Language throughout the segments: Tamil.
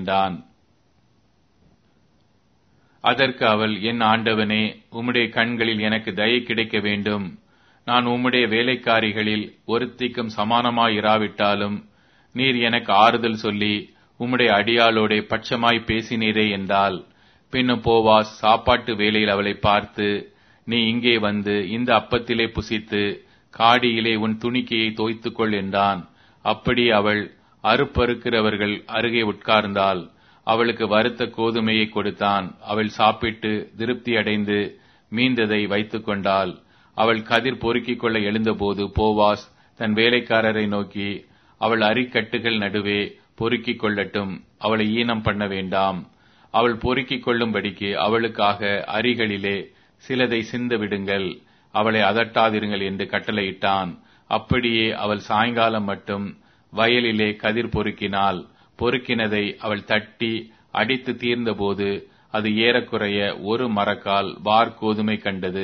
என்றான் அதற்கு அவள் என் ஆண்டவனே உம்முடைய கண்களில் எனக்கு தயை கிடைக்க வேண்டும் நான் உம்முடைய வேலைக்காரிகளில் ஒருத்திக்கும் சமானமாயிராவிட்டாலும் நீர் எனக்கு ஆறுதல் சொல்லி உம்முடைய அடியாளோடே பட்சமாய் பேசினீரே என்றால் பின்னும் போவாஸ் சாப்பாட்டு வேளையில் அவளை பார்த்து நீ இங்கே வந்து இந்த அப்பத்திலே புசித்து காடியிலே உன் துணிக்கையை தோய்த்துக்கொள் என்றான் அப்படி அவள் அறுப்பறுக்கிறவர்கள் அருகே உட்கார்ந்தாள் அவளுக்கு வறுத்த கோதுமையை கொடுத்தான் அவள் சாப்பிட்டு திருப்தி அடைந்து மீந்ததை வைத்துக் கொண்டாள் அவள் கதிர் பொறுக்கிக் கொள்ள எழுந்தபோது போவாஸ் தன் வேலைக்காரரை நோக்கி அவள் அரிக்கட்டுகள் நடுவே பொறுக்கிக் கொள்ளட்டும் அவளை ஈனம் பண்ண வேண்டாம் அவள் பொறுக்கிக் கொள்ளும்படிக்கு அவளுக்காக அரிகளிலே சிலதை சிந்த விடுங்கள் அவளை அதட்டாதிருங்கள் என்று கட்டளையிட்டான் அப்படியே அவள் சாயங்காலம் மட்டும் வயலிலே கதிர் பொறுக்கினாள் பொறுக்கினதை அவள் தட்டி அடித்து தீர்ந்தபோது அது ஏறக்குறைய ஒரு மரக்கால் வார் கோதுமை கண்டது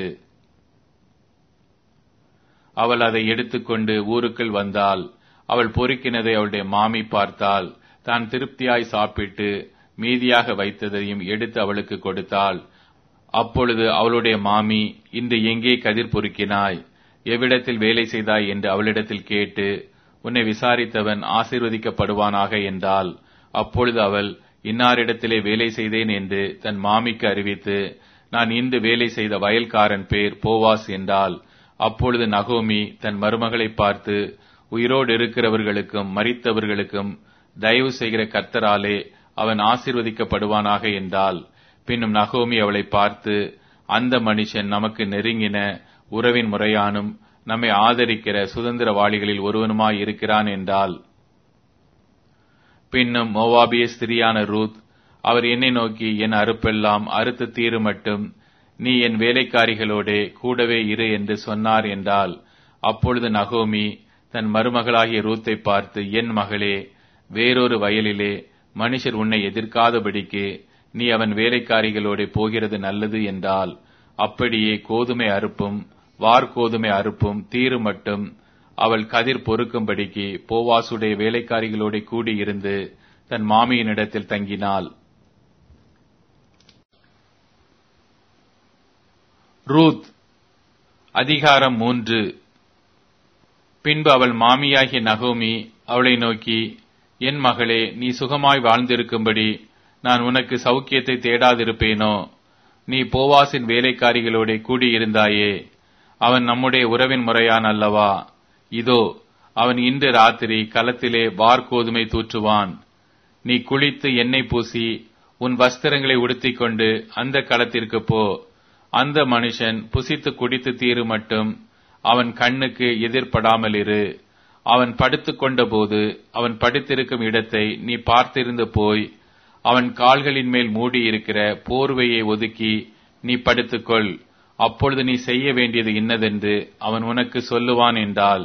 அவள் அதை எடுத்துக்கொண்டு ஊருக்குள் வந்தாள் அவள் பொறுக்கினதை அவளுடைய மாமி பார்த்தாள் தான் திருப்தியாய் சாப்பிட்டு மீதியாக வைத்ததையும் எடுத்து அவளுக்கு கொடுத்தாள் அப்பொழுது அவளுடைய மாமி இன்று எங்கே கதிர் பொறுக்கினாய் எவ்விடத்தில் வேலை செய்தாய் என்று அவளிடத்தில் கேட்டு உன்னை விசாரித்தவன் ஆசீர்வதிக்கப்படுவானாக என்றால் அப்பொழுது அவள் இன்னாரிடத்திலே வேலை செய்தேன் என்று தன் மாமிக்கு அறிவித்து நான் இன்று வேலை செய்த வயல்காரன் பேர் போவாஸ் என்றால் அப்பொழுது நகோமி தன் மருமகளை பார்த்து உயிரோடு இருக்கிறவர்களுக்கும் மறித்தவர்களுக்கும் தயவு செய்கிற கர்த்தராலே அவன் ஆசீர்வதிக்கப்படுவானாக என்றால் பின்னும் நகோமி அவளை பார்த்து அந்த மனுஷன் நமக்கு நெருங்கின உறவின் முறையானும் நம்மை ஆதரிக்கிற சுதந்திரவாளிகளில் ஒருவனுமாய் இருக்கிறான் என்றால் பின்னும் மோவாபிய ஸ்திரியான ரூத் அவர் என்னை நோக்கி என் அறுப்பெல்லாம் அறுத்து தீரு மட்டும் நீ என் வேலைக்காரிகளோடே கூடவே இரு என்று சொன்னார் என்றால் அப்பொழுது நகோமி தன் மருமகளாகிய ரூத்தை பார்த்து என் மகளே வேறொரு வயலிலே மனுஷர் உன்னை எதிர்க்காதபடிக்கு நீ அவன் வேலைக்காரிகளோடே போகிறது நல்லது என்றால் அப்படியே கோதுமை அறுப்பும் வார்கோதுமை அறுப்பும் தீரு மட்டும் அவள் கதிர் பொறுக்கும்படிக்கு போவாசுடைய வேலைக்காரிகளோட கூடியிருந்து தன் மாமியினிடத்தில் தங்கினாள் ரூத் அதிகாரம் மூன்று பின்பு அவள் மாமியாகிய நகோமி அவளை நோக்கி என் மகளே நீ சுகமாய் வாழ்ந்திருக்கும்படி நான் உனக்கு சௌக்கியத்தை தேடாதிருப்பேனோ நீ போவாசின் வேலைக்காரிகளோட கூடியிருந்தாயே அவன் நம்முடைய உறவின் முறையான் அல்லவா இதோ அவன் இன்று ராத்திரி களத்திலே வார்கோதுமை தூற்றுவான் நீ குளித்து எண்ணெய் பூசி உன் வஸ்திரங்களை உடுத்திக் கொண்டு அந்த களத்திற்கு போ அந்த மனுஷன் புசித்து குடித்து தீரு மட்டும் அவன் கண்ணுக்கு எதிர்படாமல் இரு அவன் படுத்துக் கொண்டபோது அவன் படுத்திருக்கும் இடத்தை நீ பார்த்திருந்து போய் அவன் கால்களின் மேல் மூடியிருக்கிற போர்வையை ஒதுக்கி நீ படுத்துக்கொள் அப்பொழுது நீ செய்ய வேண்டியது இன்னதென்று அவன் உனக்கு சொல்லுவான் என்றாள்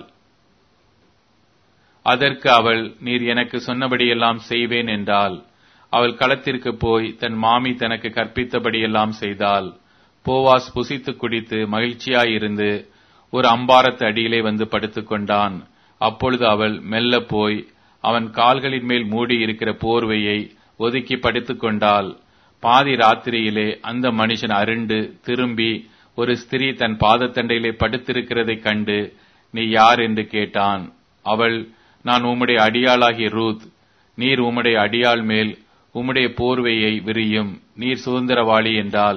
அதற்கு அவள் நீர் எனக்கு சொன்னபடியெல்லாம் செய்வேன் என்றாள் அவள் களத்திற்கு போய் தன் மாமி தனக்கு கற்பித்தபடியெல்லாம் செய்தாள் போவாஸ் புசித்து குடித்து மகிழ்ச்சியாயிருந்து ஒரு அம்பாரத்து அடியிலே வந்து படுத்துக்கொண்டான் அப்பொழுது அவள் மெல்ல போய் அவன் கால்களின் மேல் மூடி இருக்கிற போர்வையை ஒதுக்கி படுத்துக் கொண்டாள் பாதி ராத்திரியிலே அந்த மனுஷன் அருண்டு திரும்பி ஒரு ஸ்திரீ தன் பாதத்தண்டையிலே படுத்திருக்கிறதைக் கண்டு நீ யார் என்று கேட்டான் அவள் நான் உம்முடைய அடியாளாகிய ரூத் நீர் உம்முடைய அடியாள் மேல் உம்முடைய போர்வையை விரியும் நீர் சுதந்திரவாளி என்றாள்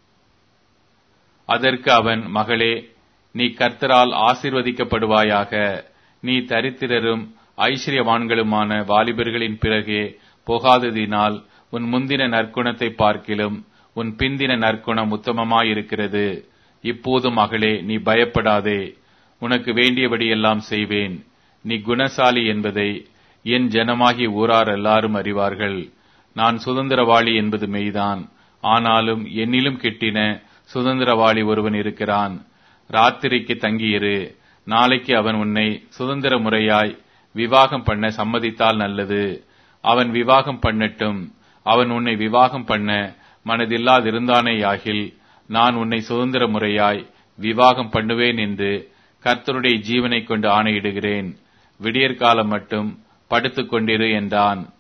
அதற்கு அவன் மகளே நீ கர்த்தரால் ஆசிர்வதிக்கப்படுவாயாக நீ தரித்திரரும் ஐஸ்வர்யவான்களுமான வாலிபர்களின் பிறகே போகாததினால் உன் முந்தின நற்குணத்தை பார்க்கிலும் உன் பிந்தின நற்குணம் உத்தமமாயிருக்கிறது இப்போது மகளே நீ பயப்படாதே உனக்கு வேண்டியபடியெல்லாம் செய்வேன் நீ குணசாலி என்பதை என் ஜனமாகிய ஊரார் எல்லாரும் அறிவார்கள் நான் சுதந்திரவாளி என்பது மெய்தான் ஆனாலும் என்னிலும் கிட்டின சுதந்திரவாளி ஒருவன் இருக்கிறான் ராத்திரிக்கு தங்கியிரு நாளைக்கு அவன் உன்னை சுதந்திர முறையாய் விவாகம் பண்ண சம்மதித்தால் நல்லது அவன் விவாகம் பண்ணட்டும் அவன் உன்னை விவாகம் பண்ண மனதில்லாதிருந்தானேயாகில் நான் உன்னை சுதந்திர முறையாய் விவாகம் பண்ணுவேன் என்று கர்த்தருடைய ஜீவனை கொண்டு ஆணையிடுகிறேன் விடியற்காலம் மட்டும் படுத்துக் கொண்டிரு என்றான்